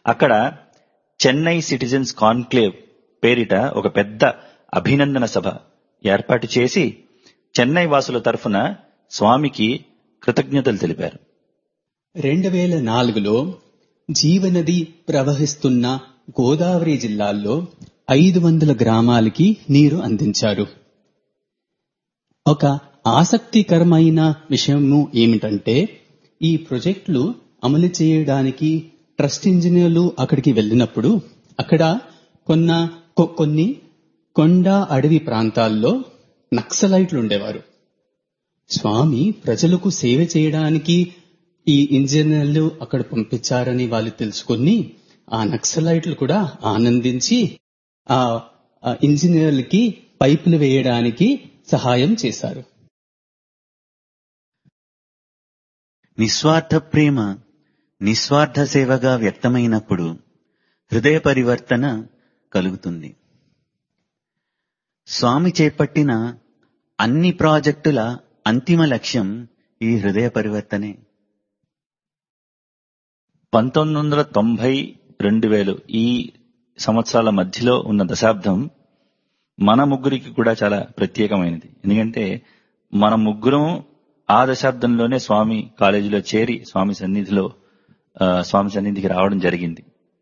అక్కడ Chennai citizens conclave పేరిట ఒక పెద్ద అభినందన సభ ఏర్పాటు చేసి చెన్నై వాసుల తరఫున స్వామికి కృతజ్ఞతలు తెలిపారు రెండు వేల నాలుగులో జీవనది ప్రవహిస్తున్న గోదావరి జిల్లాల్లో ఐదు వందల గ్రామాలకి నీరు అందించారు ఒక ఆసక్తికరమైన విషయము ఏమిటంటే ఈ ప్రాజెక్టులు అమలు చేయడానికి ట్రస్ట్ ఇంజనీర్లు అక్కడికి వెళ్ళినప్పుడు అక్కడ కొన్న కొ- కొన్ని కొండ అడవి ప్రాంతాల్లో నక్సలైట్లు ఉండేవారు స్వామి ప్రజలకు సేవ చేయడానికి ఈ ఇంజనీర్లు అక్కడ పంపించారని వాళ్ళు తెలుసుకుని ఆ నక్సలైట్లు కూడా ఆనందించి ఆ ఆ ఇంజనీర్లకి పైపులు వేయడానికి సహాయం చేశారు నిస్వార్థ ప్రేమ నిస్వార్థ సేవగా వ్యక్తమైనప్పుడు హృదయ పరివర్తన కలుగుతుంది స్వామి చేపట్టిన అన్ని ప్రాజెక్టుల అంతిమ లక్ష్యం ఈ హృదయ పరివర్తనే పంతొమ్మిది వందల తొంభై రెండు వేలు ఈ సంవత్సరాల మధ్యలో ఉన్న దశాబ్దం మన ముగ్గురికి కూడా చాలా ప్రత్యేకమైనది ఎందుకంటే మన ముగ్గురం ఆ దశాబ్దంలోనే స్వామి కాలేజీలో చేరి స్వామి సన్నిధిలో ఆ, స్వామి సన్నిధికి రావడం జరిగింది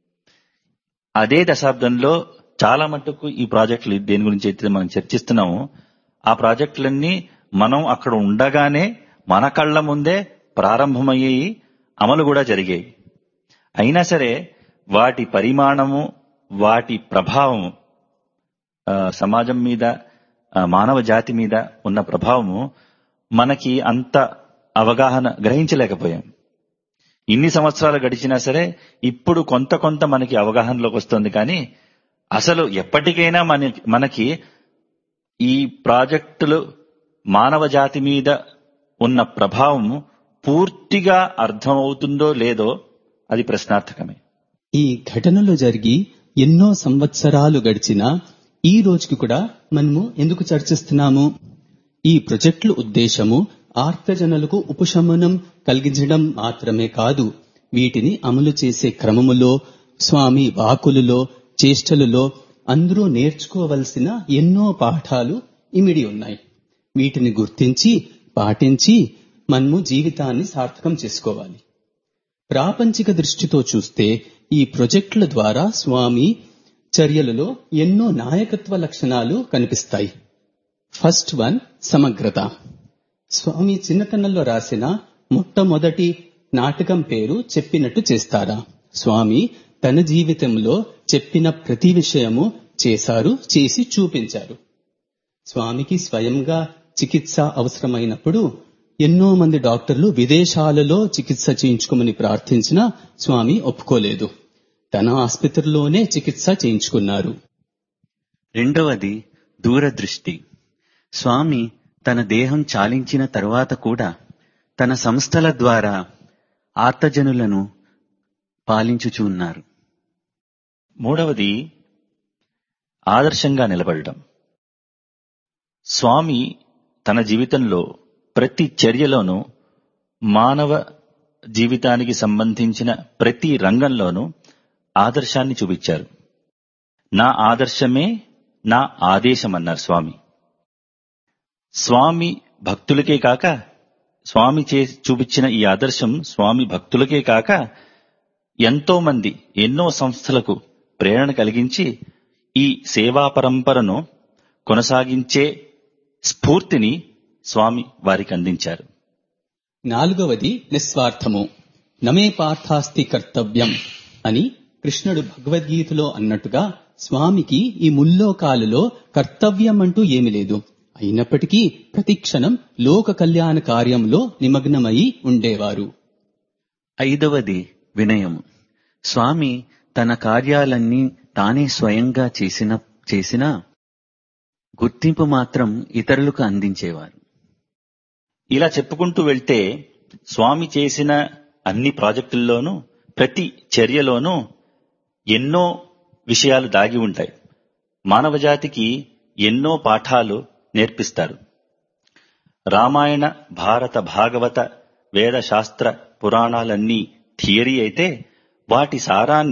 అదే దశాబ్దంలో చాలా మట్టుకు ఈ ప్రాజెక్టులు దేని గురించి అయితే మనం చర్చిస్తున్నామో ఆ ప్రాజెక్టులన్నీ మనం అక్కడ ఉండగానే మన కళ్ళ ముందే ప్రారంభమయ్యాయి అమలు కూడా జరిగాయి అయినా సరే వాటి పరిమాణము వాటి ప్రభావము ఆ, సమాజం మీద ఆ, మానవ జాతి మీద ఉన్న ప్రభావము మనకి అంత అవగాహన గ్రహించలేకపోయాం ఇన్ని సంవత్సరాలు గడిచినా సరే ఇప్పుడు కొంత కొంత మనకి అవగాహనలోకి వస్తుంది కానీ అసలు ఎప్పటికైనా మన మనకి ఈ ప్రాజెక్టులు మానవ జాతి మీద ఉన్న ప్రభావం పూర్తిగా అర్థమవుతుందో లేదో అది ప్రశ్నార్థకమే ఈ ఘటనలు జరిగి ఎన్నో సంవత్సరాలు గడిచినా ఈ రోజుకి కూడా మనము ఎందుకు చర్చిస్తున్నాము ఈ ప్రాజెక్టుల ఉద్దేశము ఆర్తజనులకు ఉపశమనం కలిగించడం మాత్రమే కాదు వీటిని అమలు చేసే క్రమములో స్వామి వాకులలో చేష్టలలో అందరూ నేర్చుకోవలసిన ఎన్నో పాఠాలు ఇమిడి ఉన్నాయి వీటిని గుర్తించి పాటించి మనము జీవితాన్ని సార్థకం చేసుకోవాలి ప్రాపంచిక దృష్టితో చూస్తే ఈ ప్రాజెక్టుల ద్వారా స్వామి చర్యలలో ఎన్నో నాయకత్వ లక్షణాలు కనిపిస్తాయి ఫస్ట్ వన్ సమగ్రత స్వామి చిన్నతనంలో రాసిన మొట్టమొదటి నాటకం పేరు చెప్పినట్టు చేస్తారా స్వామి తన జీవితంలో చెప్పిన ప్రతి విషయము చేశారు చేసి చూపించారు స్వామికి స్వయంగా చికిత్స అవసరమైనప్పుడు ఎన్నో మంది డాక్టర్లు విదేశాలలో చికిత్స చేయించుకోమని ప్రార్థించినా స్వామి ఒప్పుకోలేదు తన ఆసుపత్రిలోనే చికిత్స చేయించుకున్నారు రెండవది దూరదృష్టి స్వామి తన దేహం చాలించిన తరువాత కూడా తన సంస్థల ద్వారా ఆర్తజనులను పాలించుచున్నారు మూడవది ఆదర్శంగా నిలబడటం స్వామి తన జీవితంలో ప్రతి చర్యలోనూ మానవ జీవితానికి సంబంధించిన ప్రతి రంగంలోనూ ఆదర్శాన్ని చూపించారు నా ఆదర్శమే నా ఆదేశం అన్నారు స్వామి స్వామి భక్తులకే కాక స్వామి చే చూపించిన ఈ ఆదర్శం స్వామి భక్తులకే కాక ఎంతో మంది ఎన్నో సంస్థలకు ప్రేరణ కలిగించి ఈ సేవా పరంపరను కొనసాగించే స్ఫూర్తిని స్వామి వారికి అందించారు నాలుగవది నిస్వార్థము నమే పార్థాస్తి కర్తవ్యం అని కృష్ణుడు భగవద్గీతలో అన్నట్టుగా స్వామికి ఈ ముల్లోకాలలో కర్తవ్యం అంటూ ఏమి లేదు అయినప్పటికీ ప్రతిక్షణం లోక కళ్యాణ కార్యంలో నిమగ్నమై ఉండేవారు ఐదవది వినయం స్వామి తన కార్యాలన్నీ తానే స్వయంగా చేసిన చేసిన గుర్తింపు మాత్రం ఇతరులకు అందించేవారు ఇలా చెప్పుకుంటూ వెళ్తే స్వామి చేసిన అన్ని ప్రాజెక్టుల్లోనూ ప్రతి చర్యలోనూ ఎన్నో విషయాలు దాగి ఉంటాయి మానవజాతికి ఎన్నో పాఠాలు నేర్పిస్తారు రామాయణ భారత భాగవత వేద శాస్త్ర పురాణాలన్నీ థియరీ అయితే వాటి సారాన్ని